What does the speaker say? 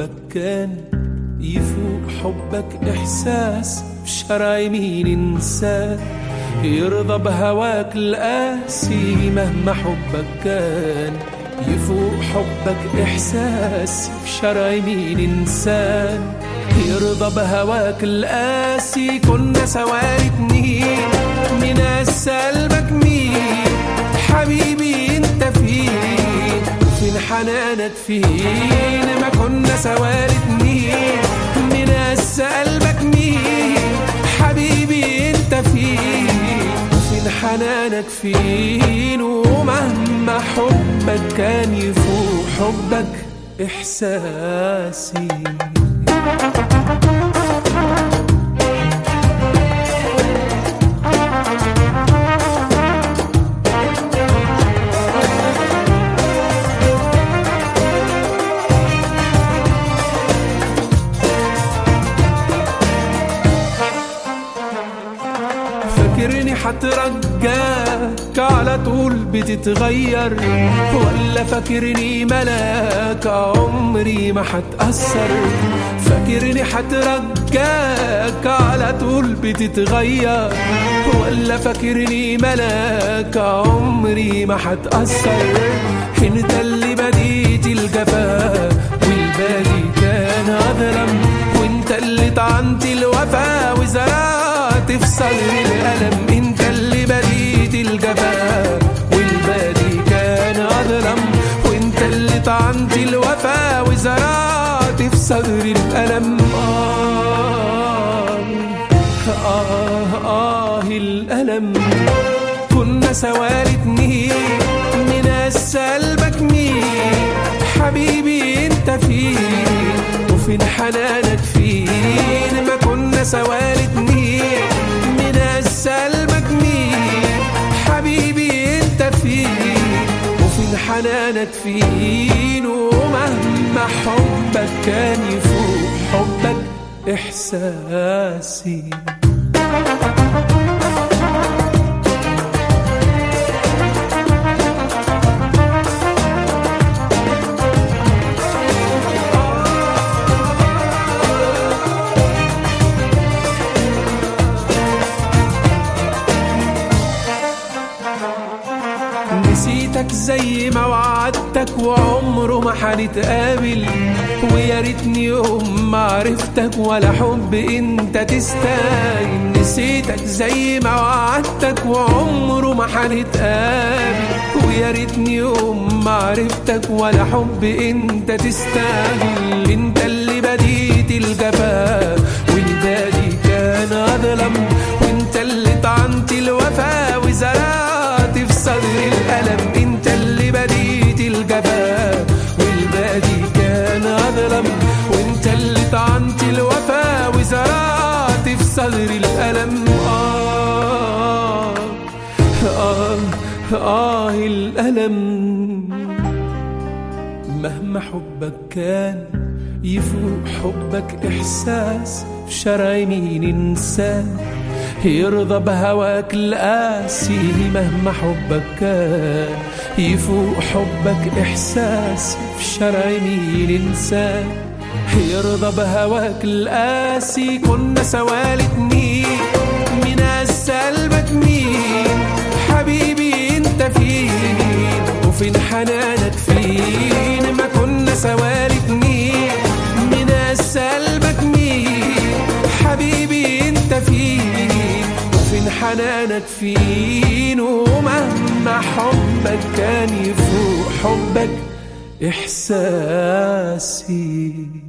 حبك كان يفوق حبك إحساس بشرع يمين إنسان يرضى بهواك القاسي مهما حبك كان يفوق حبك إحساس بشرع يمين إنسان يرضى بهواك القاسي كنا سواري اتنين من قلبك مين حبيبي انت فين فين حنانك فين ما كنا سواري اتنين من قلبك مين حبيبي انت فين فين حنانك فين ومهما حبك كان يفوق حبك إحساسي فاكرني حترجاك على طول بتتغير ولا فاكرني ملاك عمري ما حتأثر فاكرني حترجاك على طول بتتغير ولا فاكرني ملاك عمري ما حتأثر انت اللي بديت الجفا والبادي كان أظلم وانت اللي طعنت الوفا وزرعت في صدري الألم انت اللي بديت الجفا والبادي كان أظلم وانت اللي طعنت الوفا وزرعت في صدري الألم آه آه آه الألم كنا سواري اتنين من قلبك مين حبيبي انت فين وفين حنانك فين ما كنا سواري اتنين من قلبك مين حبيبي انت فين وفين حنانك فين ومهما حبك كان يفوق حبك إحساسي نسيتك زي ما وعدتك وعمره ما هنتقابل ويا ريتني يوم ما عرفتك ولا حب انت تستاهل نسيتك زي ما وعدتك وعمره ما هنتقابل ويا ريتني يوم ما عرفتك ولا حب انت تستاهل انت اللي بديت الجفا والبادي كان اظلم وانت اللي طعنت الوفا وزرعت في صدري الألم انت اللي بديت الجفا والبادي كان أظلم وانت اللي طعنت الوفا وزرعت في صدري الألم آه آه آه الألم مهما حبك كان يفوق حبك إحساس في شرع يمين إنسان يرضى بهواك القاسي مهما حبك كان يفوق حبك إحساس في شرع يمين إنسان يرضى بهواك القاسي كنا سوالي اتنين من قلبك مين حبيبي انت فين وفين حنانك فين ما كنا سوالي اتنين من قلبك مين حبيبي انت فين وفين حنانك فين ومهما حبك كان يفوق حبك إحساسي